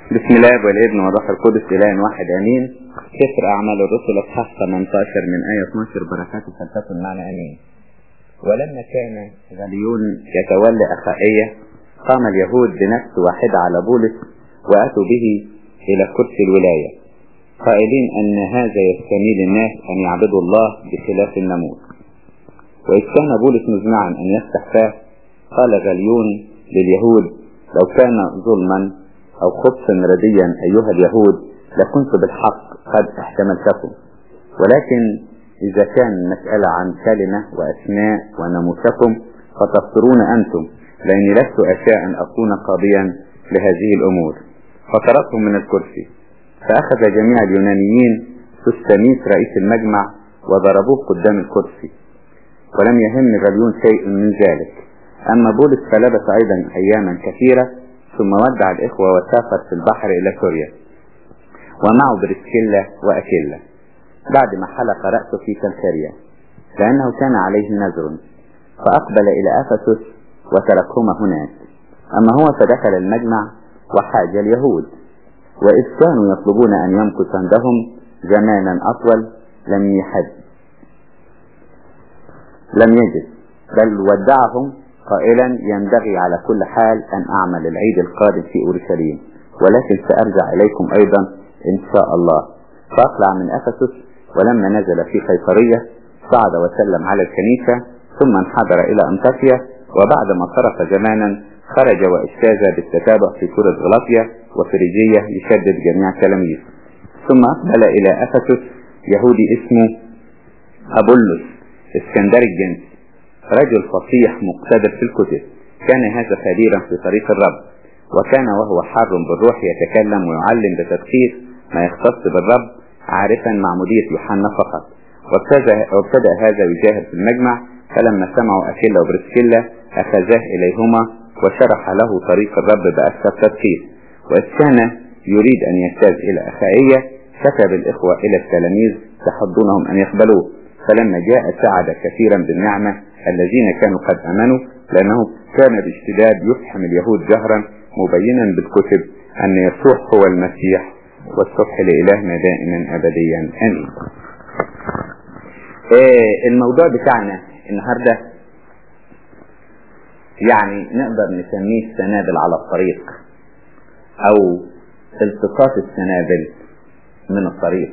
بسم الله والابن والروح القدس اله واحد امين سفر اعمال الرسل اصحاح 18 من ايه 12 بركاته فلتكن معنا امين ولما كان غليون يتولى اخائيه قام اليهود بنفس واحدة على بولس واتوا به الى كرسي الولاية قائلين ان هذا يستميل الناس ان يعبدوا الله بخلاف الناموس واذ كان بولس مزمعا ان يفتح فاه قال غليون لليهود لو كان ظلما أو خبثا رديا أيها اليهود لكنت بالحق قد احتملتكم ولكن إذا كان مسألة عن كلمة وأسماء وناموسكم فتفطرون أنتم لأني لست أشاء أن أكون قاضيا لهذه الأمور فطردهم من الكرسي فأخذ جميع اليونانيين سستميس رئيس المجمع وضربوه قدام الكرسي ولم يهم غليون شيء من ذلك أما بولس فلبث أيضا أياما كثيرة ثم ودع الإخوة وسافر في البحر إلى سوريا ومعه برسكيلا وأكيلا بعد ما حلق رأسه في سلسريا لأنه كان عليه نذر فأقبل إلى أفسس وتركهما هناك أما هو فدخل المجمع وحاج اليهود وإذ كانوا يطلبون أن يمكث عندهم زمانا أطول لم يحد لم يجد بل ودعهم قائلا ينبغي على كل حال أن أعمل العيد القادم في أورشليم ولكن سأرجع إليكم أيضا إن شاء الله فأطلع من أفسس ولما نزل في قيصرية صعد وسلم على الكنيسة ثم انحدر إلى أنطاكيا وبعد ما صرف زمانا خرج واجتاز بالتتابع في سورة غلاطيا وفريجية يشدد جميع التلاميذ ثم أقبل إلى أفسس يهودي اسمه أبولس اسكندري الجنس رجل فصيح مقتدر في الكتب كان هذا خبيرا في طريق الرب وكان وهو حار بالروح يتكلم ويعلم بتدقيق ما يختص بالرب عارفا معمودية يوحنا فقط وابتدأ هذا يجاهد في المجمع فلما سمعوا أكيلا وبرسكيلا أخذاه إليهما وشرح له طريق الرب بأكثر تدقيق وإذ كان يريد أن يجتاز إلى أخائية كتب الإخوة إلى التلاميذ تحضونهم أن يقبلوه فلما جاء سعد كثيرا بالنعمة الذين كانوا قد أمنوا لأنه كان باشتداد يفحم اليهود جهرا مبينا بالكتب أن يسوع هو المسيح والصبح لإلهنا دائما أبديا آمين إيه الموضوع بتاعنا النهاردة يعني نقدر نسميه السنابل على الطريق أو التقاط السنابل من الطريق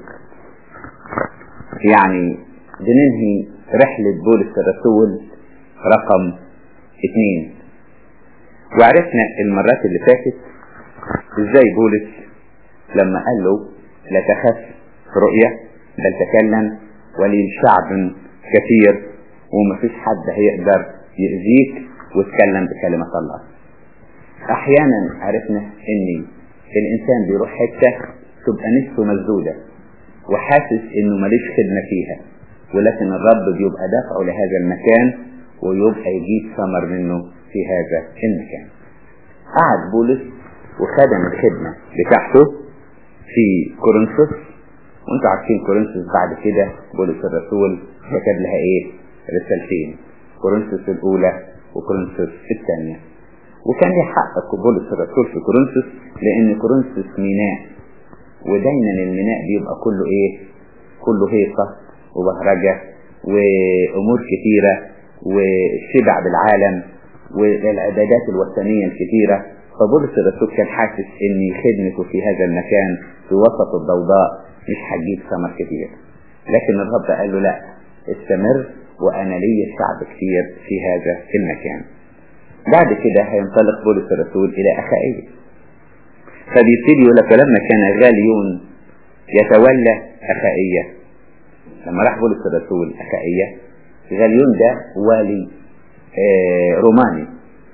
يعني بننهي رحلة بولس الرسول رقم اثنين وعرفنا المرات اللي فاتت ازاي بولس لما قال له لا تخف في رؤية بل تكلم ولي شعب كثير ومفيش حد هيقدر يأذيك واتكلم بكلمة الله احيانا عرفنا ان الانسان بيروح حتة تبقى نفسه مسدودة وحاسس انه ماليش خدمة فيها ولكن الرب بيبقى دافعه لهذا المكان ويبقى يجيب ثمر منه في هذا المكان قعد بولس وخدم الخدمة بتاعته في كورنثوس وانتوا عارفين كورنثوس بعد كده بولس الرسول كتب لها ايه رسالتين كورنثوس الاولى وكورنثوس الثانية وكان ليه حق بولس الرسول في كورنثوس لان كورنثوس ميناء ودايما الميناء بيبقى كله ايه كله هيصة وبهرجة وامور كثيرة وشبع بالعالم والعبادات الوثنية الكثيرة فبولس الرسول كان حاسس ان خدمته في هذا المكان في وسط الضوضاء مش هتجيب ثمر كتير لكن الرب قال له لا استمر وانا لي شعب كتير في هذا المكان بعد كده هينطلق بولس الرسول الى اخائية فبيبتدي يقول لك لما كان غاليون يتولى اخائية لما راح بولس الرسول اخائية غاليون ده والي آه روماني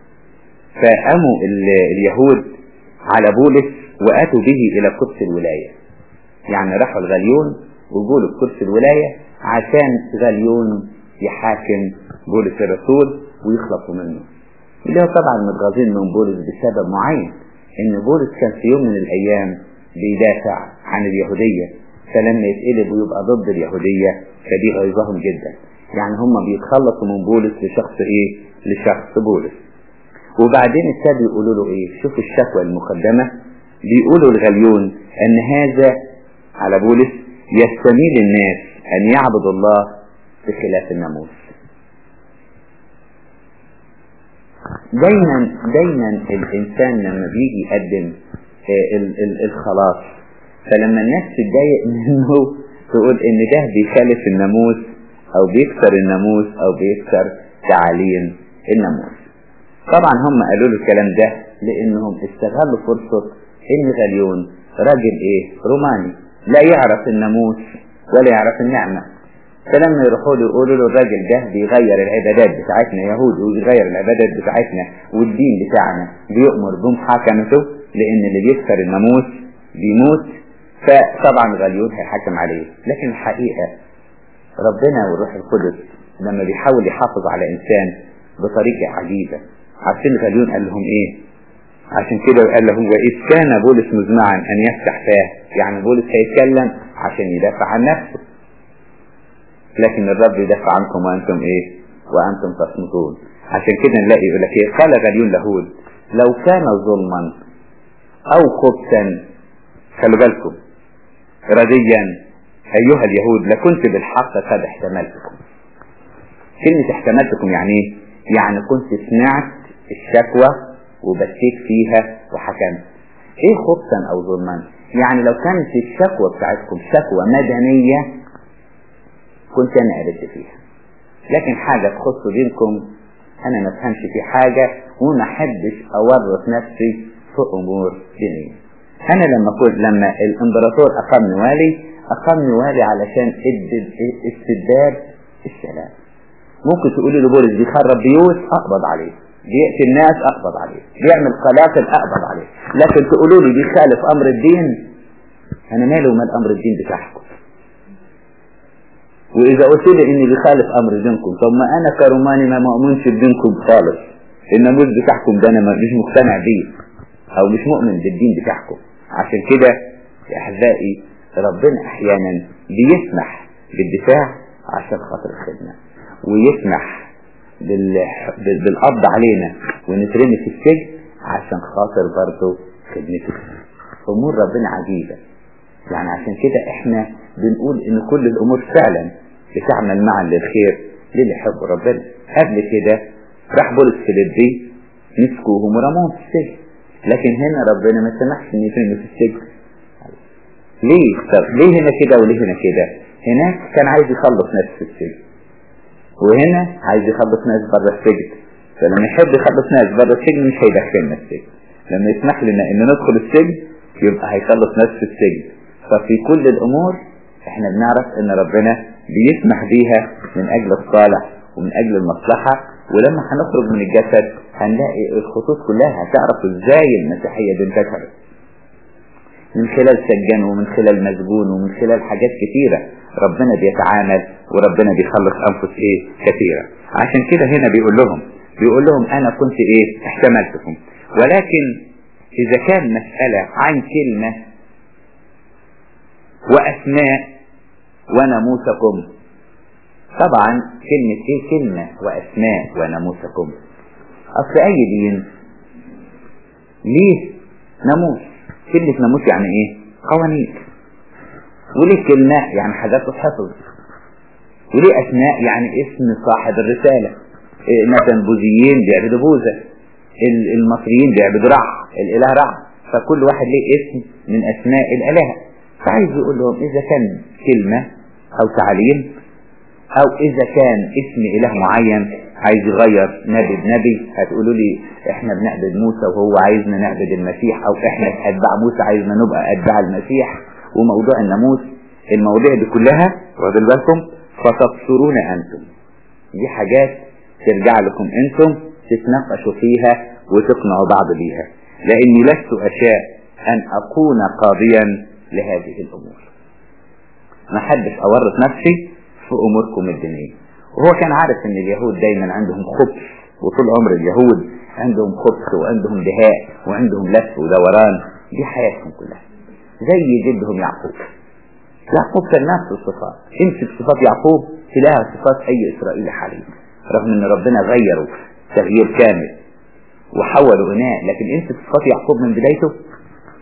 فقاموا اليهود على بولس واتوا به الى قدس الولاية يعني راحوا الغليون وجولوا قدس الولاية عشان غليون يحاكم بولس الرسول ويخلصوا منه اللي هو طبعا متغاظين من بولس بسبب معين ان بولس كان في يوم من الايام بيدافع عن اليهودية فلما يتقلب ويبقى ضد اليهودية فدي غيظهم جدا يعني هم بيتخلصوا من بولس لشخص ايه لشخص بولس وبعدين ابتدوا يقولوا له ايه شوفوا الشكوى المقدمة بيقولوا الغليون ان هذا على بولس يستميل الناس ان يعبدوا الله بخلاف الناموس دايما دايما الانسان لما بيجي يقدم ال ال الخلاص فلما الناس تتضايق منه تقول ان ده بيخالف الناموس او بيكسر الناموس او بيكسر تعاليم الناموس طبعا هم قالوا له الكلام ده لانهم استغلوا فرصة ان غليون راجل ايه روماني لا يعرف الناموس ولا يعرف النعمة فلما يروحوا له يقولوا له الراجل ده بيغير العبادات بتاعتنا يهود وبيغير العبادات بتاعتنا والدين بتاعنا بيؤمر بمحاكمته لان اللي بيكسر الناموس بيموت فطبعا غليون هيحكم عليه لكن الحقيقة ربنا والروح القدس لما بيحاول يحافظ على انسان بطريقة عجيبة عارفين غليون قال لهم ايه عشان كده قال لهم وإذ كان بولس مزمعا أن يفتح فاه يعني بولس هيتكلم عشان يدافع عن نفسه لكن الرب يدافع عنكم وأنتم إيه وأنتم تصمتون عشان كده نلاقي يقول لك إيه قال غليون لهود لو كان ظلما أو خبثا خلوا بالكم رديا أيها اليهود لكنت بالحق قد احتملتكم كلمة احتملتكم يعني ايه؟ يعني كنت سمعت الشكوى وبكيت فيها وحكمت ايه خبثا او ظلما يعني لو كانت الشكوى بتاعتكم شكوى مدنية كنت انا قلت فيها لكن حاجة تخص دينكم انا ما افهمش في حاجة وما احبش اورط نفسي في امور دينية انا لما كنت لما الامبراطور اقامني والي اقامني والي علشان استبداد السلام ممكن تقولي له بولس بيخرب بيوت اقبض عليه بيقتل الناس اقبض عليه بيعمل قلاقل اقبض عليه لكن تقولوا لي بيخالف امر الدين انا مالي ومال امر الدين بتاعكم واذا قلت لي اني بيخالف امر دينكم طب ما انا كروماني ما مؤمنش بدينكم خالص الناموس بتاعكم ده انا مش مقتنع بيه او مش مؤمن بالدين بتاعكم عشان كده يا احبائي ربنا احيانا بيسمح بالدفاع عشان خاطر الخدمه ويسمح بالقبض علينا ونترمي في السجن عشان خاطر برضه خدمته امور ربنا عجيبة يعني عشان كده احنا بنقول ان كل الامور فعلا بتعمل معا للخير للي يحب ربنا قبل كده راح بولس فيليبي مسكوهم ورموهم في السجن لكن هنا ربنا ما سمحش ان يترمي في السجن ليه طب ليه هنا كده وليه هنا كده هناك كان عايز يخلص نفسه في السجن وهنا عايز يخلص ناس بره السجن فلما يحب يخلص ناس بره السجن مش هيدخلنا السجن لما يسمح لنا ان ندخل السجن يبقى هيخلص ناس في السجن ففي كل الامور احنا بنعرف ان ربنا بيسمح بيها من اجل الصالح ومن اجل المصلحة ولما هنخرج من الجسد هنلاقي الخطوط كلها هتعرف ازاي المسيحية دي انتشرت من خلال سجان ومن خلال مسجون ومن خلال حاجات كتيرة ربنا بيتعامل وربنا بيخلص أنفس إيه كثيرة عشان كده هنا بيقول لهم بيقول لهم أنا كنت إيه احتملتكم ولكن إذا كان مسألة عن كلمة وأسماء وناموسكم طبعا كلمة إيه كلمة وأسماء وناموسكم أصل أي دين ليه ناموس كلمة ناموس يعني إيه قوانين وليه كلمة يعني حاجات تحفظ وليه أسماء يعني اسم صاحب الرسالة إيه مثلا بوذيين بيعبدوا بوذا المصريين بيعبدوا رع الإله رع فكل واحد ليه اسم من أسماء الآلهة فعايز يقول لهم إذا كان كلمة أو تعليم أو إذا كان اسم إله معين عايز يغير نبي بنبي هتقولوا لي احنا بنعبد موسى وهو عايزنا نعبد المسيح او احنا اتباع موسى عايزنا نبقى اتباع المسيح وموضوع الناموس المواضيع دي كلها واخدين بالكم فتبصرون انتم دي حاجات ترجع لكم انتم تتناقشوا فيها وتقنعوا بعض بيها لاني لست اشاء ان اكون قاضيا لهذه الامور ما حدش اورط نفسي في اموركم الدينيه وهو كان عارف ان اليهود دايما عندهم خبث وطول عمر اليهود عندهم خبث وعندهم دهاء وعندهم لف ودوران دي حياتهم كلها زي جدهم يعقوب يعقوب كان نفس الصفات امسك صفات يعقوب تلاقيها صفات اي اسرائيلي حاليا رغم ان ربنا غيره تغيير كامل وحولوا اناء لكن امسك صفات يعقوب من بدايته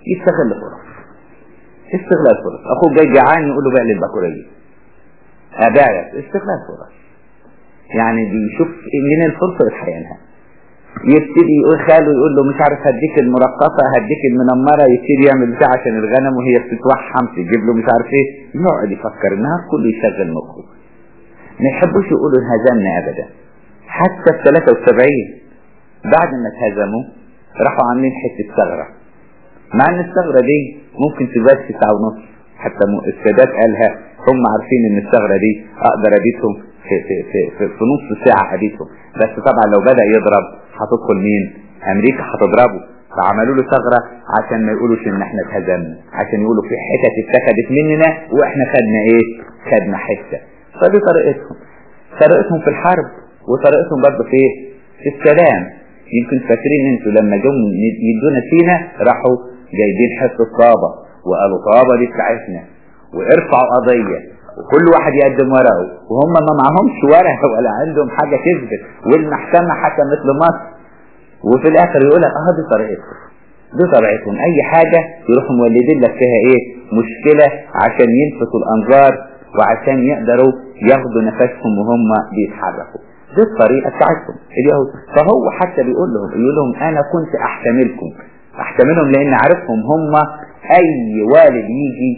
يستغل فرص استغلال فرص اخوك جاي جعان يقول له بقى البكورية اباعك استغلال فرص يعني بيشوف من الفرصة يتحينها يبتدي يقول خاله يقول له مش عارف هديك المرقصة هديك المنمرة يبتدي يعمل بتاع عشان الغنم وهي بتتوحم تجيب له مش عارف ايه يقعد يفكر النهار كله يشغل مخه ما يحبوش يقولوا انهزمنا ابدا حتى في 73 بعد ما اتهزموا راحوا عاملين حتة ثغرة مع ان الثغرة دي ممكن تبقى تسعة ونص حتى السادات قالها هم عارفين ان الثغرة دي اقدر ابيتهم في, في, في, في, في نص ساعة ابيتهم بس طبعا لو بدأ يضرب هتدخل مين امريكا هتضربه فعملوا له ثغرة عشان ما يقولوش ان احنا اتهزمنا عشان يقولوا في حتت اتخذت مننا واحنا خدنا ايه خدنا حتة فدي طريقتهم طريقتهم في الحرب وطريقتهم برضه في ايه في السلام يمكن فاكرين انتوا لما جم يدونا سينا راحوا جايبين حصة طابة وقالوا طابة دي بتاعتنا وارفعوا قضية وكل واحد يقدم ورقه وهم ما معهمش ورقة ولا عندهم حاجة تثبت والمحكمة حكمت لمصر وفي الاخر يقول لك اه دي طريقتهم دي طريقتهم اي حاجة يروحوا مولدين لك فيها ايه مشكلة عشان يلفتوا الانظار وعشان يقدروا ياخدوا نفسهم وهم بيتحركوا دي الطريقة بتاعتهم اليهود فهو حتى بيقول لهم يقول لهم انا كنت احتملكم احتملهم لان عارفهم هم اي والد يجي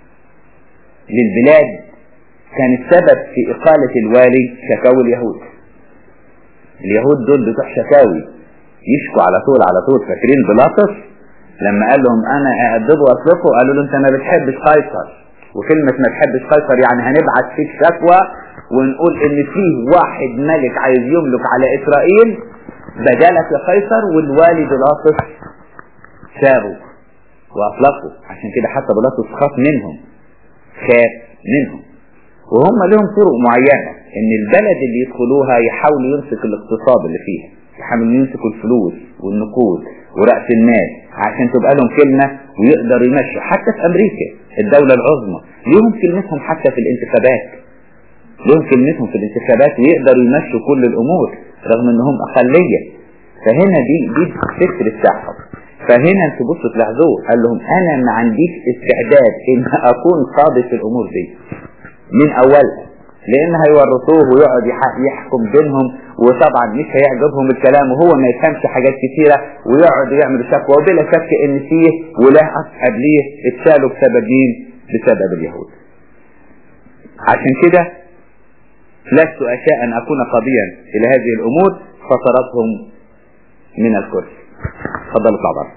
للبلاد كان السبب في اقالة الوالي شكاوي اليهود اليهود دول بتوع شكاوي يشكوا على طول على طول فاكرين بيلاطس لما قال لهم انا اعددوا اصلكم قالوا له انت ما بتحبش قيصر وكلمة ما بتحبش قيصر يعني هنبعت فيك شكوى ونقول ان فيه واحد ملك عايز يملك على اسرائيل بدلك يا قيصر والوالي بيلاطس سابوا واطلقوا عشان كده حتى بيلاطس خاف منهم خاف منهم وهم لهم طرق معينة ان البلد اللي يدخلوها يحاولوا يمسك الاقتصاد اللي فيها يحاولوا يمسكوا الفلوس والنقود ورأس المال عشان تبقى لهم كلمة ويقدروا يمشوا حتى في امريكا الدولة العظمى ليهم كلمتهم حتى في الانتخابات لهم كلمتهم في الانتخابات ويقدروا يمشوا كل الامور رغم انهم اقلية فهنا دي دي الفكر بتاعهم فهنا انتوا بصوا تلاحظوه قال لهم انا ما عنديش استعداد ان اكون قاضي في الامور دي من اولها لان هيورثوه ويقعد يحكم بينهم وطبعا مش هيعجبهم الكلام وهو ما يفهمش حاجات كتيرة ويقعد يعمل شكوى وبلا شك ان فيه ولا قبليه اتشالوا بسبب مين بسبب اليهود عشان كده لست اشاء ان اكون قاضيا الى هذه الامور فطردهم من الكرسي تفضل اطلع بره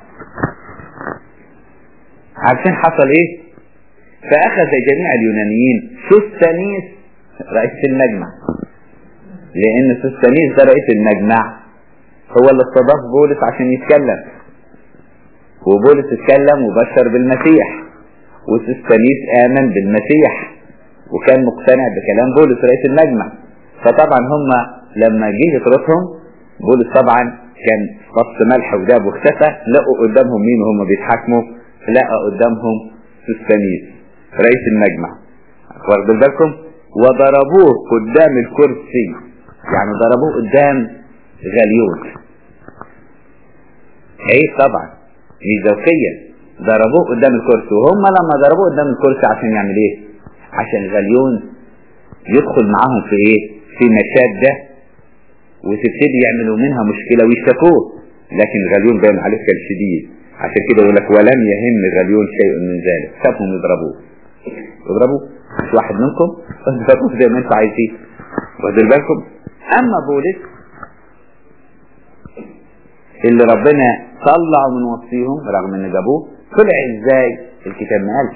عارفين حصل ايه فاخذ جميع اليونانيين سوستانيس رئيس المجمع لان سوستانيس ده رئيس المجمع هو اللي استضاف بولس عشان يتكلم وبولس اتكلم وبشر بالمسيح وسوستانيس امن بالمسيح وكان مقتنع بكلام بولس رئيس المجمع فطبعا هم لما جه يطردهم بولس طبعا كان فص ملح وداب واختفى لقوا قدامهم مين وهم بيتحاكموا لقى قدامهم سوستانيس رئيس المجمع واخدوا بالكم وضربوه قدام الكرسي يعني ضربوه قدام غليون ايه طبعا مش ذوقيا ضربوه قدام الكرسي وهم لما ضربوه قدام الكرسي عشان يعمل ايه عشان غليون يدخل معاهم في ايه في مشادة وتبتدي يعملوا منها مشكلة ويشتكوه لكن غليون باين عليه كان شديد عشان كده يقول لك ولم يهم غليون شيء من ذلك سابهم يضربوه يضربوه مش واحد منكم اضربوه زي ما انتوا عايزين واخدين بالكم اما بولس اللي ربنا طلعه من وصيهم رغم ان جابوه طلع ازاي الكتاب ما قالش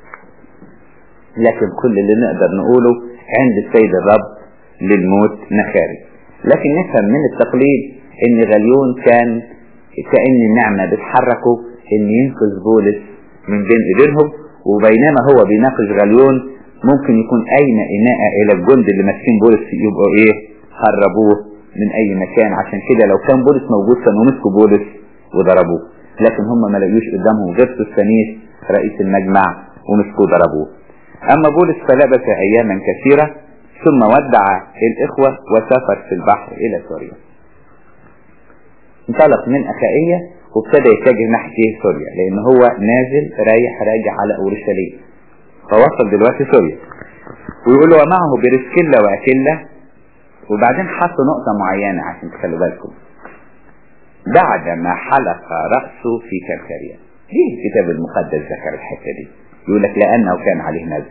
لكن كل اللي نقدر نقوله عند السيد الرب للموت مخارج لكن نفهم من التقليد ان غليون كان كأن النعمة بتحركه ان ينقذ بولس من بين ايديهم وبينما هو بيناقش غليون ممكن يكون اين اناء الى الجند اللي ماسكين بولس يبقوا ايه هربوه من اي مكان عشان كده لو كان بولس موجود كانوا مسكوا بولس وضربوه لكن هم ما لقيوش قدامهم غير سوستانيس رئيس المجمع ومسكوه ضربوه اما بولس فلبث اياما كثيرة ثم ودع الاخوة وسافر في البحر الى سوريا انطلق من اخائية وابتدى يتجه ناحية سوريا لان هو نازل رايح راجع على اورشليم فوصل دلوقتي سوريا ويقول ومعه برسكيلا واكيلا وبعدين حطوا نقطة معينة عشان تخلوا بالكم بعد ما حلق رأسه في كركريا ليه الكتاب المقدس ذكر الحتة دي يقول لك لأنه كان عليه نزل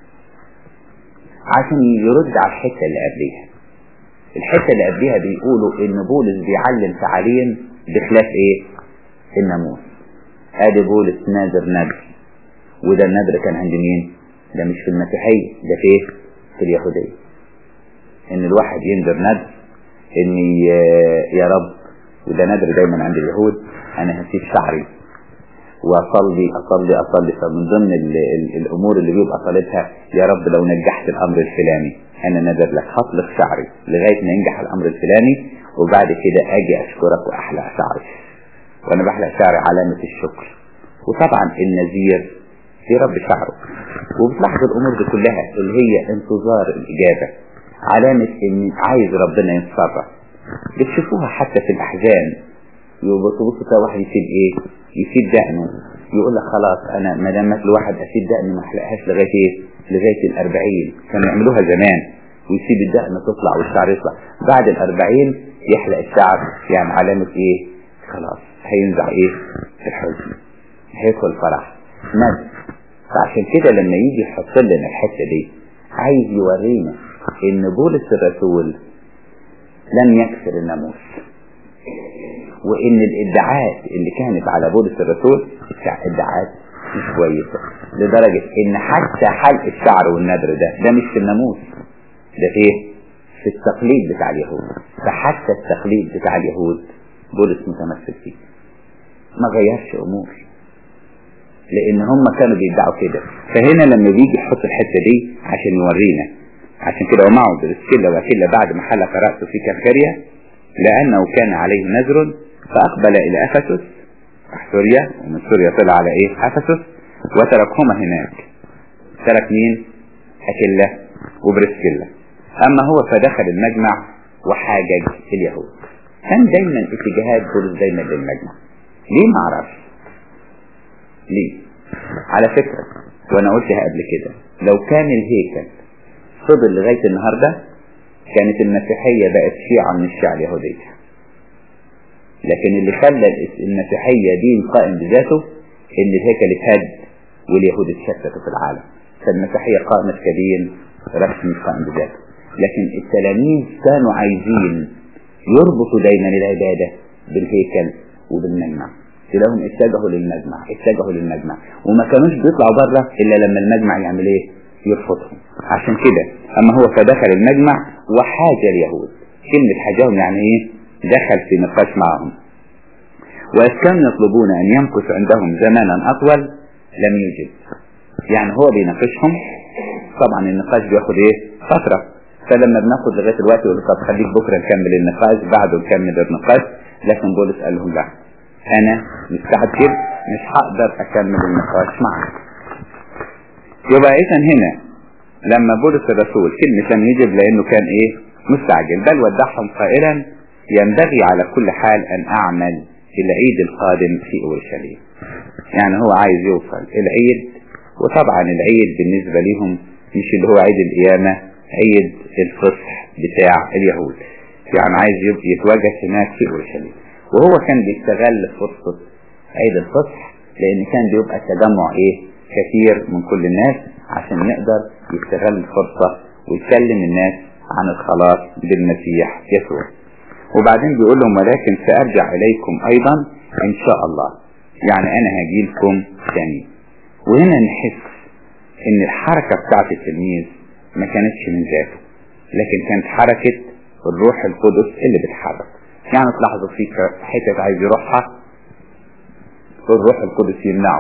عشان يرد على الحتة اللي قبليها الحتة اللي قبليها بيقولوا ان بولس بيعلم تعليم بخلاف ايه الناموس ادي بولس نادر نذر وده النذر كان عند مين ده مش في المسيحية ده في ايه في اليهودية ان الواحد ينذر نذر ان يا رب وده نذر دايما عند اليهود انا هسيب شعري واصلي اصلي اصلي فمن ضمن ال ال الامور اللي بيبقى طالبها يا رب لو نجحت الامر الفلاني انا نذر لك هطلق شعري لغايه ما ينجح الامر الفلاني وبعد كده اجي اشكرك واحلق شعري وانا بحلق شعري علامه الشكر وطبعا النذير في رب شعره وبتلاحظ الامور دي كلها اللي هي انتظار الاجابه علامه ان عايز ربنا يتصرف بتشوفوها حتى في الاحزان يبص كده واحد يسيب ايه يسيب دقنه يقول لك خلاص انا ما دام الواحد اسيب دقني ما احلقهاش لغايه ايه لغايه الأربعين كانوا يعملوها زمان ويسيب الدقن تطلع والشعر يطلع بعد الأربعين يحلق الشعر يعني علامة ايه خلاص هينزع ايه الحزن هيدخل فرح ندم فعشان كده لما يجي يحط لنا الحته دي عايز يورينا ان بولس الرسول لم يكسر الناموس وان الادعاءات اللي كانت على بولس الرسول ادعاءات مش كويسة لدرجة ان حتى حلق الشعر والندر ده ده مش في الناموس ده في ايه في التقليد بتاع اليهود فحتى التقليد بتاع اليهود بولس متمثل فيه ما غيرش امور لان هم كانوا بيدعوا كده فهنا لما بيجي يحط الحتة دي عشان يورينا عشان كده ومعه برسكيلا وكيلا بعد ما حلق رأسه في كركريا لأنه كان عليه نذر فأقبل إلى أفسس سوريا ومن سوريا طلع على إيه أفسس وتركهما هناك ترك مين أكيلا وبرسكيلا أما هو فدخل المجمع وحاجج اليهود كان دايما اتجاهات بولس دايما للمجمع ليه ما اعرفش ليه على فكرة وانا قلتها قبل كده لو كان الهيكل فضل لغاية النهاردة كانت المسيحية بقت شيعة من الشيعة اليهودية لكن اللي خلى المسيحية دين قائم بذاته ان الهيكل اتهد واليهود اتشتتوا في العالم فالمسيحية قائمت كدين رسمي قائم بذاته لكن التلاميذ كانوا عايزين يربطوا دايما العبادة بالهيكل وبالمجمع تلاقيهم اتجهوا للمجمع اتجهوا للمجمع وما كانوش بيطلعوا بره الا لما المجمع يعمل ايه يرفضهم عشان كده اما هو فدخل المجمع وحاج اليهود كلمة حاجهم يعني ايه دخل في نقاش معهم وإذ كانوا يطلبون أن يمكث عندهم زمانا أطول لم يجب يعني هو بيناقشهم طبعا النقاش بياخد ايه فترة فلما بناخد لغاية الوقت يقول طب خليك بكرة نكمل النقاش بعده نكمل النقاش لكن بولس قال لهم لا أنا مستعجل مش هقدر أكمل النقاش معك يبقى إذا هنا لما بولس الرسول كلمة لم يجب لأنه كان إيه مستعجل بل ودعهم قائلا ينبغي على كل حال أن أعمل في العيد القادم في أورشليم يعني هو عايز يوصل العيد وطبعا العيد بالنسبة لهم مش اللي هو عيد القيامة عيد الفصح بتاع اليهود يعني عايز يتواجد هناك في أورشليم وهو كان بيستغل فرصة عيد الفصح لأن كان بيبقى تجمع إيه كثير من كل الناس عشان يقدر يستغل الفرصة ويكلم الناس عن الخلاص بالمسيح يسوع وبعدين بيقول لهم ولكن سأرجع إليكم أيضا إن شاء الله يعني أنا هاجي لكم ثاني وهنا نحس إن الحركة بتاعت التلميذ ما كانتش من ذاته لكن كانت حركة الروح القدس اللي بتحرك يعني تلاحظوا في حتة عايز يروحها الروح القدس يمنعه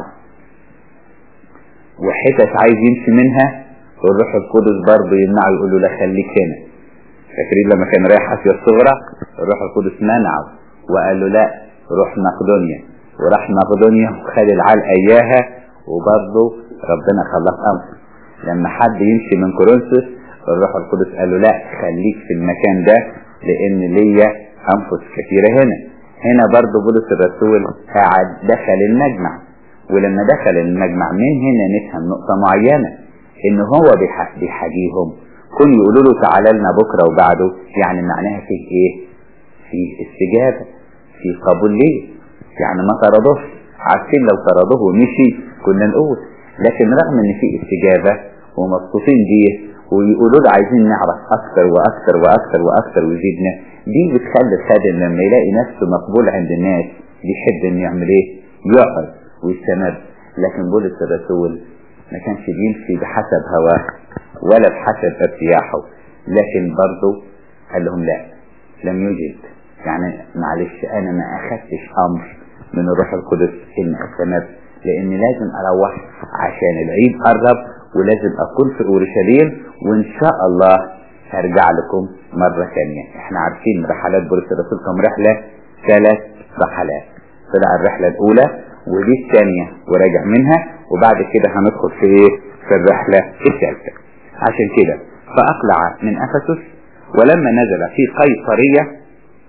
وحتت عايز يمشي منها الروح القدس برضه يمنعه يقول له لا خليك هنا فاكرين لما كان رايح اسيا الصغرى الروح القدس منعه وقال له لا روح مقدونيا وراح مقدونيا وخد العلقه اياها وبرضه ربنا خلص امره لما حد يمشي من كورنثوس الروح القدس قال له لا خليك في المكان ده لان ليا انفس كثيره هنا هنا برضو بولس الرسول قاعد دخل المجمع ولما دخل المجمع من هنا نفهم نقطة معينة ان هو بيحاجيهم كن يقولوا له تعالى لنا بكرة وبعده يعني معناها فيه ايه فيه استجابة فيه قبول ليه يعني ما طردوش عارفين لو طردوه ومشي كنا نقول لكن رغم ان في استجابة ومبسوطين بيه ويقولوا له عايزين نعرف اكثر واكثر واكثر واكثر ويزيدنا دي بتخلي الخادم لما يلاقي نفسه مقبول عند الناس بيحب انه يعمل ايه يقعد ويستمر لكن بولس الرسول ما كانش بيمشي بحسب هواه ولا بحسب ارتياحه لكن برضه قال لهم لا لم يوجد يعني معلش انا ما اخدتش امر من الروح القدس ان استمر لان لازم اروح عشان العيد قرب ولازم اكون في اورشليم وان شاء الله هرجع لكم مرة ثانية احنا عارفين رحلات بولس الرسول كم رحلة ثلاث رحلات طلع الرحلة الاولى ودي الثانية وراجع منها وبعد كده هندخل في ايه في الرحلة الثالثة عشان كده فاقلع من افسس ولما نزل في قيصرية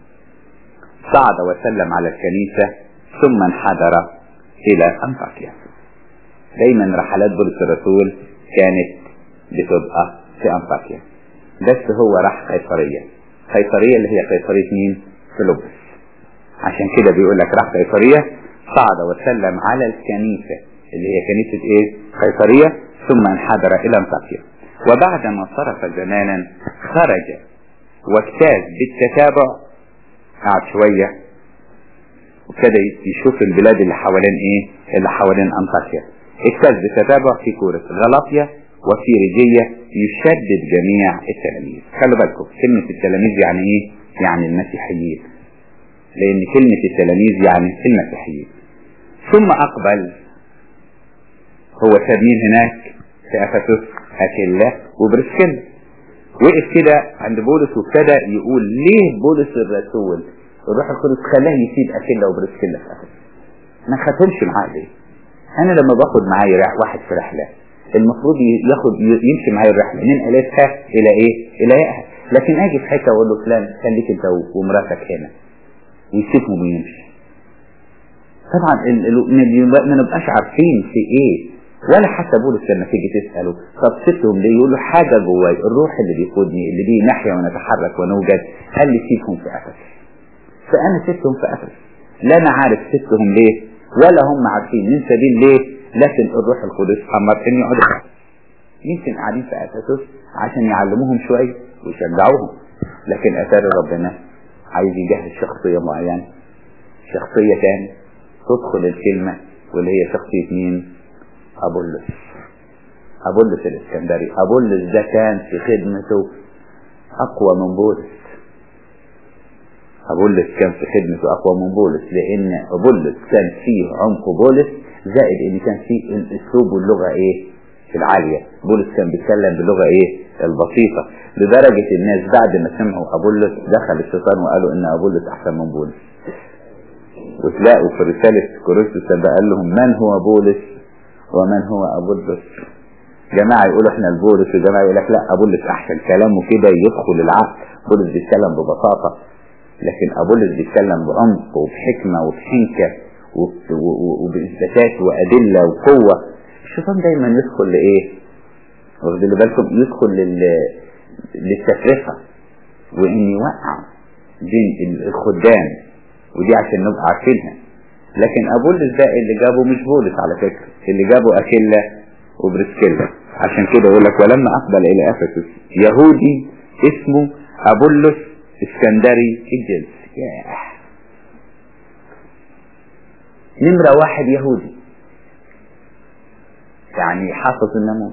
صعد وسلم على الكنيسة ثم انحدر الى انطاكيا دايما رحلات بولس الرسول كانت بتبقى في انطاكيا بس هو راح قيصرية قيصرية اللي هي قيصرية مين فيلبس عشان كده بيقول لك راح قيصرية صعد وسلم على الكنيسة اللي هي كنيسة ايه قيصرية ثم انحدر الى انطاكيا وبعدما صرف زمانا خرج واجتاز بالتتابع قعد شوية وابتدى يشوف البلاد اللي حوالين ايه اللي حوالين انطاكيا اجتاز بالتتابع في كورة غلاطيا وفي رجية يشدد جميع التلاميذ خلوا بالكم كلمة التلاميذ يعني ايه يعني المسيحيين لان كلمة التلاميذ يعني المسيحيين ثم اقبل هو ساب مين هناك في افسس اكيلا وبرسكيلا وقف كده عند بولس وابتدى يقول ليه بولس الرسول الروح القدس خلاه يسيب اكيلا وبرسكيلا في افسس ما خدهمش معاه ليه انا لما باخد معايا واحد في رحله المفروض ياخد يمشي معايا الرحله من الفها الى ايه الى ياها لكن اجي في حته واقول له فلان خليك انت ومراتك هنا ويسيبهم ويمشي طبعا ما نبقاش عارفين في ايه ولا حتى بولس لما تيجي تساله طب سبتهم ليه يقول له حاجه جواي الروح اللي بيقودني اللي بيه نحيا ونتحرك ونوجد قال لي سيبهم في افس فانا سبتهم في افس لا انا عارف سبتهم ليه ولا هم عارفين من سبيل ليه لكن الروح القدس امر ان يقعدوا يمكن قاعدين في افسس عشان يعلموهم شويه ويشجعوهم لكن اثار ربنا عايز يجهز شخصيه معينه شخصيه تاني تدخل الكلمه واللي هي شخصيه مين؟ ابولس ابولس الاسكندري ابولس ده كان في خدمته اقوى من بولس أبولس كان في خدمته أقوى من بولس لأن أبولس كان فيه عمق بولس زائد إن كان فيه الأسلوب واللغة إيه العالية بولس كان بيتكلم بلغة إيه البسيطة لدرجة الناس بعد ما سمعوا أبولس دخل الشيطان وقالوا إن أبولس أحسن من بولس وتلاقوا في رسالة كورنثوس قال لهم من هو بولس ومن هو أبولس جماعة يقولوا احنا البولس وجماعة يقول لك لا أبولس أحسن كلامه كده يدخل العقل بولس بيتكلم ببساطة لكن أبولس بيتكلم بعمق وبحكمة وبحنكة وبإثباتات وأدلة وقوة الشيطان دايما يدخل لإيه؟ واخدين بالكم يدخل لل... للتفرقة وإن يوقع بين الخدام ودي عشان نبقى عارفينها لكن أبولس ده اللي جابه مش بولس على فكرة اللي جابه أكيلا وبرسكيلا عشان كده يقول لك ولما أقبل إلى أفسس يهودي اسمه أبولس اسكندري الجنس ياه نمرة واحد يهودي يعني حافظ الناموس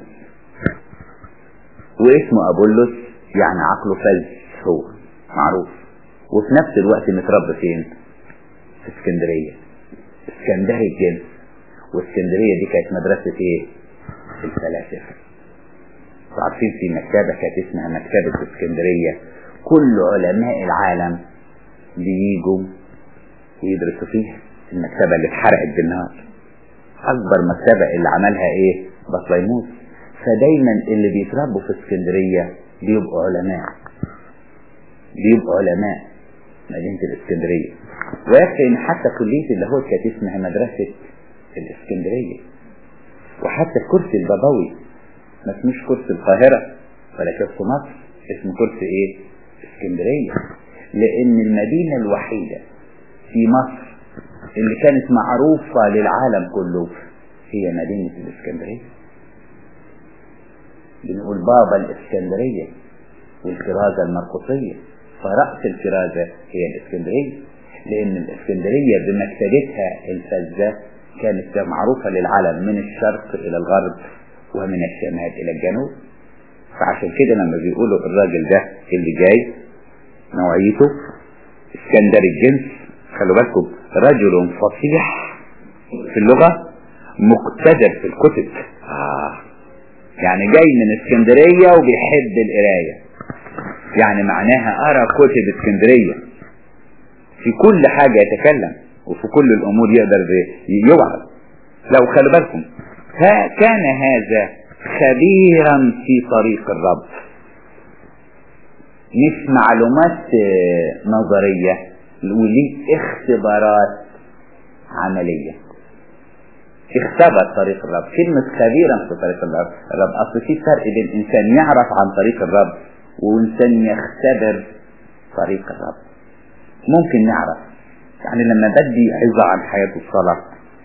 واسمه أبولس يعني عقله فلس هو معروف وفي نفس الوقت متربى فين في اسكندرية اسكندري الجنس واسكندرية دي كانت مدرسة ايه الفلاسفة عارفين في مكتبة كانت اسمها مكتبة اسكندرية كل علماء العالم بييجوا ويدرسوا فيها المكتبة اللي اتحرقت بالنار أكبر مكتبة اللي عملها إيه بطليموس فدايما اللي بيتربوا في اسكندرية بيبقوا علماء بيبقوا علماء مدينة الاسكندرية ويكفي ان حتى كلية اللاهوت كانت اسمها مدرسة الاسكندرية وحتى الكرسي البابوي ما اسموش كرسي القاهرة ولا كرسي مصر اسمه كرسي ايه اسكندرية لان المدينة الوحيدة في مصر اللي كانت معروفة للعالم كله هي مدينة الاسكندرية بنقول بابا الاسكندرية والكرازة المرقصية فرأس الكرازة هي الاسكندرية لان الاسكندرية بمكتبتها الفزة كانت معروفة للعالم من الشرق الى الغرب ومن الشمال الى الجنوب فعشان كده لما بيقولوا الراجل ده اللي جاي نوعيته اسكندري الجنس خلوا بالكم رجل فصيح في اللغة مقتدر في الكتب آه. يعني جاي من اسكندرية وبيحب القراية يعني معناها أرى كتب اسكندرية في كل حاجة يتكلم وفي كل الأمور يقدر يوعظ لو خلوا بالكم كان هذا خبيرا في طريق الرب مش معلومات نظرية وليه اختبارات عملية اختبر طريق الرب كلمة خبيرا في طريق الرب الرب أصل في فرق بين إنسان يعرف عن طريق الرب وإنسان يختبر طريق الرب ممكن نعرف يعني لما بدي عظة عن حياة الصلاة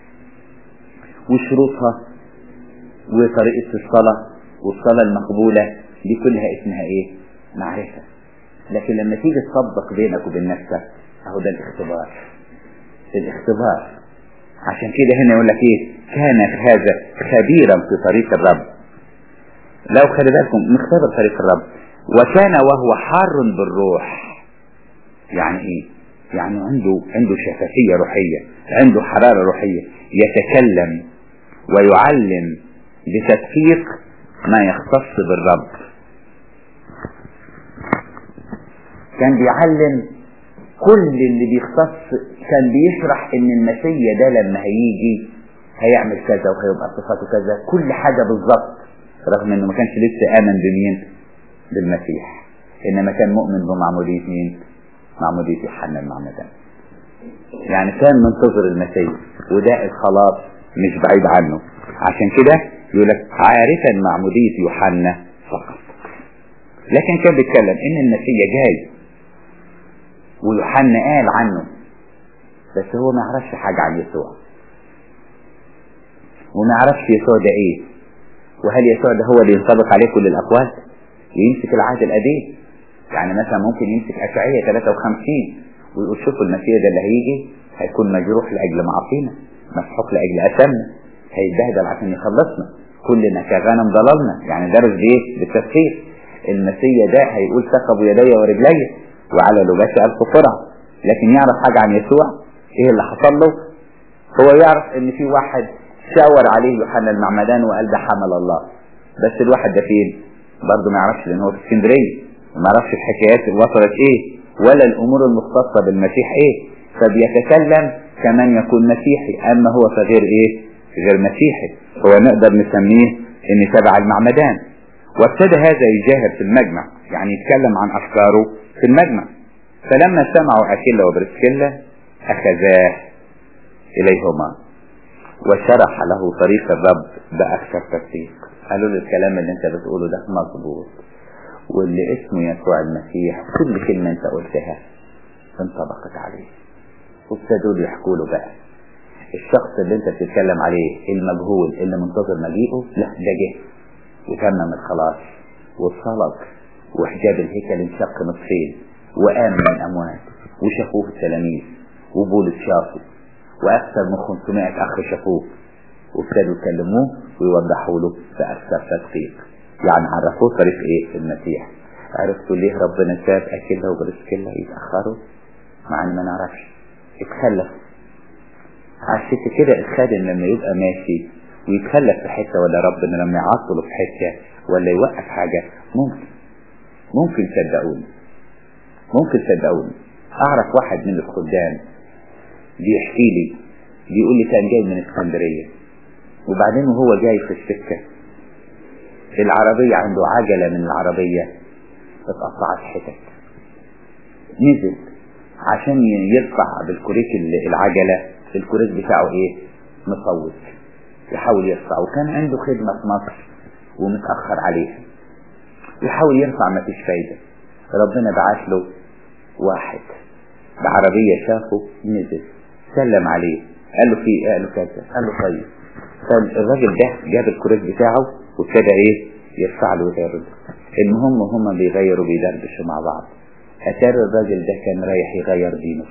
وشروطها وطريقة الصلاة والصلاة المقبولة دي كلها اسمها ايه معرفة لكن لما تيجي تطبق بينك وبين نفسك اهو ده الاختبار الاختبار عشان كده هنا يقول لك ايه كان هذا خبيرا في طريق الرب لو خلي بالكم مختبر طريق الرب وكان وهو حار بالروح يعني ايه يعني عنده عنده شفافية روحية عنده حرارة روحية يتكلم ويعلم بتدقيق ما يختص بالرب كان بيعلم كل اللي بيختص كان بيشرح ان المسيا ده لما هيجي هيعمل كذا وهيبقى صفاته كذا كل حاجة بالظبط رغم انه ما كانش لسه امن بمين بالمسيح انما كان مؤمن بمعمودية مين معمودية يوحنا المعمدان يعني كان منتظر المسيح وده الخلاص مش بعيد عنه عشان كده يقول لك عارفا معمودية يوحنا فقط لكن كان بيتكلم ان المسيح جاي ويوحنا قال عنه بس هو ما يعرفش حاجة عن يسوع وما يعرفش يسوع ده ايه وهل يسوع ده هو اللي ينطبق عليه كل الاقوال يمسك العهد القديم يعني مثلا ممكن يمسك اشعية 53 ويقول شوفوا المسيح ده اللي هيجي هيكون مجروح لاجل معاصينا مسحوق لاجل اثامنا هيتبهدل عشان يخلصنا كلنا كغنم ضللنا يعني درس بايه بالتفسير المسيح ده هيقول ثقبوا يدي ورجلي وعلى لباسي ألف قرع لكن يعرف حاجة عن يسوع ايه اللي حصل له هو يعرف ان في واحد شاور عليه يوحنا المعمدان وقال ده حمل الله بس الواحد ده فين برضه ما يعرفش لان هو في اسكندريه ما يعرفش الحكايات اللي وصلت ايه ولا الامور المختصه بالمسيح ايه فبيتكلم كمن يكون مسيحي اما هو فغير ايه غير مسيحي هو نقدر نسميه ان تبع المعمدان وابتدى هذا يجاهر في المجمع يعني يتكلم عن افكاره في المجمع فلما سمعوا اكيلا وبرسكيلا اخذاه اليهما وشرح له طريق الرب باكثر تدقيق قالوا له الكلام اللي انت بتقوله ده مظبوط واللي اسمه يسوع المسيح كل كلمة انت قلتها انطبقت عليه وابتدوا يحكوا له بقى الشخص اللي انت بتتكلم عليه المجهول اللي منتظر مجيئه لا ده جه وتمم الخلاص واتصلب وحجاب الهيكل انشق نصفين وقام من الاموات وشافوه التلاميذ وبولس شافه واكثر من 500 اخ شافوه وابتدوا يكلموه ويوضحوا له باكثر تدقيق يعني عرفوه طريق ايه المسيح عرفتوا ليه ربنا ساب اكلها وبرسكلها يتاخروا مع ان ما نعرفش اتخلف عشان كده الخادم لما يبقى ماشي ويتخلف في حته ولا ربنا لما يعطله في حته ولا يوقف حاجه ممكن ممكن صدقوني ممكن صدقوني اعرف واحد من الخدام بيحكي لي بيقول لي كان جاي من اسكندريه وبعدين وهو جاي في السكه العربيه عنده عجله من العربيه اتقطعت حتت نزل عشان يرفع بالكوريك العجلة الكوريك بتاعه ايه مصوت يحاول يرفع وكان عنده خدمة في مصر ومتأخر عليها يحاول يرفع ما فيش فايدة ربنا بعت له واحد بعربية شافه نزل سلم عليه قال له في ايه قال له كذا قال له طيب فالراجل ده جاب الكوريك بتاعه وابتدى ايه يرفع له ويغير المهم هما بيغيروا بيدردشوا مع بعض اتاري الراجل ده كان رايح يغير دينه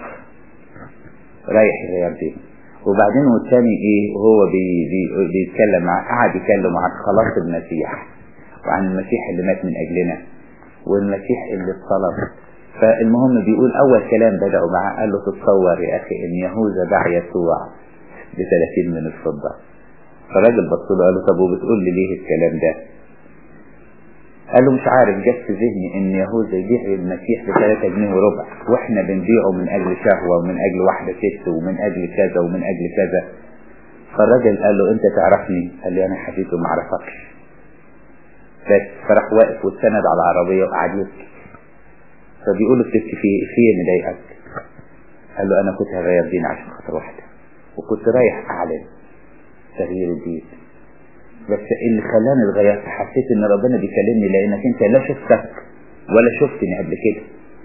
رايح يغير دينه وبعدين والتاني ايه وهو بي بي بيتكلم معاه قعد يكلم عن خلاص المسيح وعن المسيح اللي مات من اجلنا والمسيح اللي اتصلب فالمهم بيقول اول كلام بدأوا معاه قال له تتصور يا اخي ان يهوذا باع يسوع ب 30 من الفضة فالراجل بص له قال له طب وبتقول لي ليه الكلام ده قال له مش عارف جت في ذهني ان يهوذا يبيع المسيح ب 3 جنيه وربع واحنا بنبيعه من اجل شهوة ومن اجل واحدة ست ومن اجل كذا ومن اجل كذا فالراجل قال له انت تعرفني قال لي انا حبيبي ما اعرفكش بس فراح واقف واستند على العربية وقعد يبكي فبيقول له بتبكي في في ايه مضايقك قال له انا كنت هغير دين عشان خاطر واحدة وكنت رايح اعلن تغيير الدين بس اللي خلاني اتغيرت حسيت ان ربنا بيكلمني لانك انت لا شفتك ولا شفتني قبل كده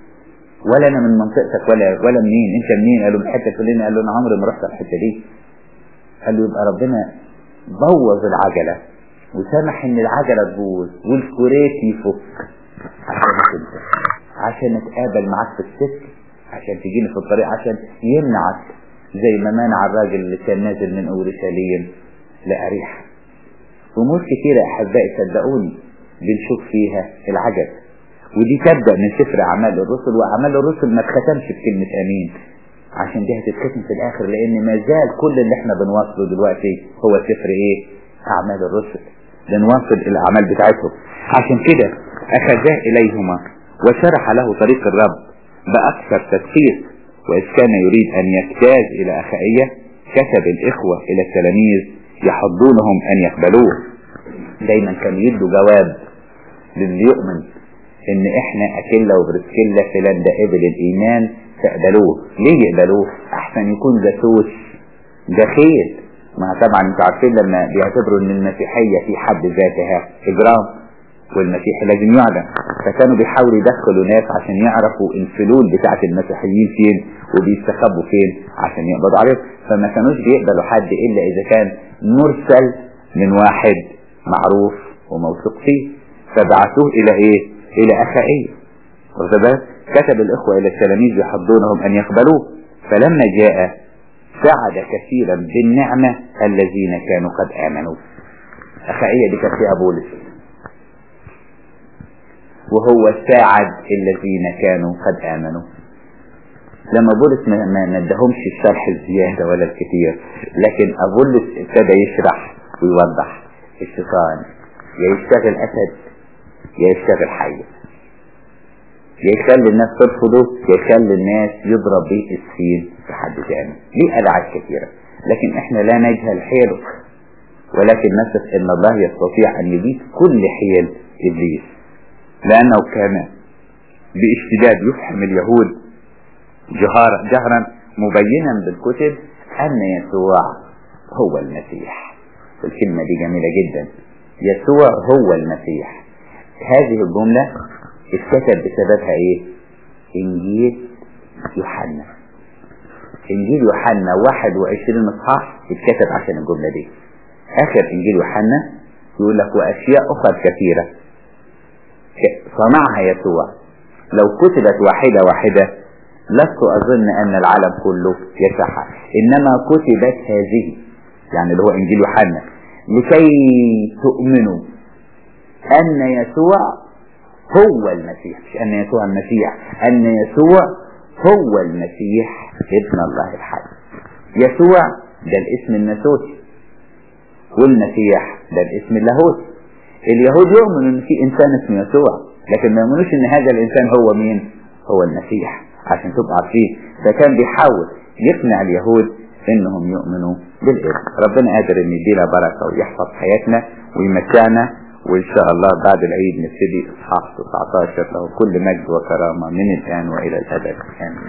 ولا انا من منطقتك ولا ولا منين انت منين قالوا من حته فلان قال له انا عمري ما رحت الحته دي قال له يبقى ربنا بوظ العجله وسمح ان العجله تبوظ والكوريت يفك عشان انت عشان اتقابل معاك في السكه عشان تجيني في الطريق عشان يمنعك زي ما منع الراجل اللي كان نازل من اورشليم لأريحة أمور كثيرة أحبائي صدقوني بنشوف فيها العجب ودي تبدأ من سفر أعمال الرسل وأعمال الرسل ما اتختمش بكلمة أمين عشان دي هتتختم في الآخر لأن ما زال كل اللي احنا بنواصله دلوقتي هو سفر إيه؟ أعمال الرسل بنواصل الأعمال بتاعتهم عشان كده أخذاه إليهما وشرح له طريق الرب بأكثر تدقيق وإذ كان يريد أن يجتاز إلى أخائية كتب الإخوة إلى التلاميذ يحضونهم أن يقبلوه دايما كانوا يدوا جواب للي يؤمن إن إحنا أكلة وبرسكلة فلان ده قبل الإيمان فاقبلوه ليه يقبلوه أحسن يكون جاسوس ده خير ما طبعا انتوا عارفين لما بيعتبروا ان المسيحية في حد ذاتها إجرام والمسيح لازم يعلم فكانوا بيحاولوا يدخلوا ناس عشان يعرفوا الفلول بتاعت المسيحيين فين وبيستخبوا فين عشان يقبضوا عليهم فما كانوش بيقبلوا حد الا اذا كان مرسل من واحد معروف وموثوق فيه فبعثوه الى ايه الى اخائية واخد بالك كتب الاخوة الى التلاميذ يحضونهم ان يقبلوه فلما جاء سعد كثيرا بالنعمة الذين كانوا قد امنوا اخائية دي كانت فيها بولس وهو ساعد الذين كانوا قد آمنوا لما بولس ما ندهمش الشرح الزيادة ولا الكثير لكن أبولس ابتدى يشرح ويوضح الشيطان يا يشتغل أسد يا يشتغل حي يا يخلي الناس ترفضه يا يخلي الناس يضرب به السين في حد تاني ليه ألعاب كثيرة لكن احنا لا نجهل حيله ولكن نثق ان الله يستطيع ان يبيد كل حيل ابليس لأنه كان باشتداد يفحم اليهود جهارا جهرا مبينا بالكتب أن يسوع هو المسيح الكلمة دي جميلة جدا يسوع هو المسيح هذه الجملة اتكتب بسببها ايه انجيل يوحنا انجيل يوحنا 21 اصحاح اتكتب عشان الجملة دي اخر انجيل يوحنا يقول لك واشياء اخرى كثيرة صنعها يسوع لو كتبت واحدة واحدة لست أظن أن العالم كله يسعها إنما كتبت هذه يعني اللي هو إنجيل يوحنا لكي تؤمنوا أن يسوع هو المسيح مش أن يسوع المسيح أن يسوع هو المسيح ابن الله الحي يسوع ده الاسم الناسوتي والمسيح ده الاسم اللاهوتي اليهود يؤمنوا ان في انسان اسمه يسوع لكن ما يؤمنوش ان هذا الانسان هو مين هو المسيح عشان تبقى عارفين فكان بيحاول يقنع اليهود انهم يؤمنوا بالابن ربنا قادر ان يدينا بركة ويحفظ حياتنا ويمتعنا وان شاء الله بعد العيد نبتدي اصحاح 19 له كل مجد وكرامة من الان والى الابد امين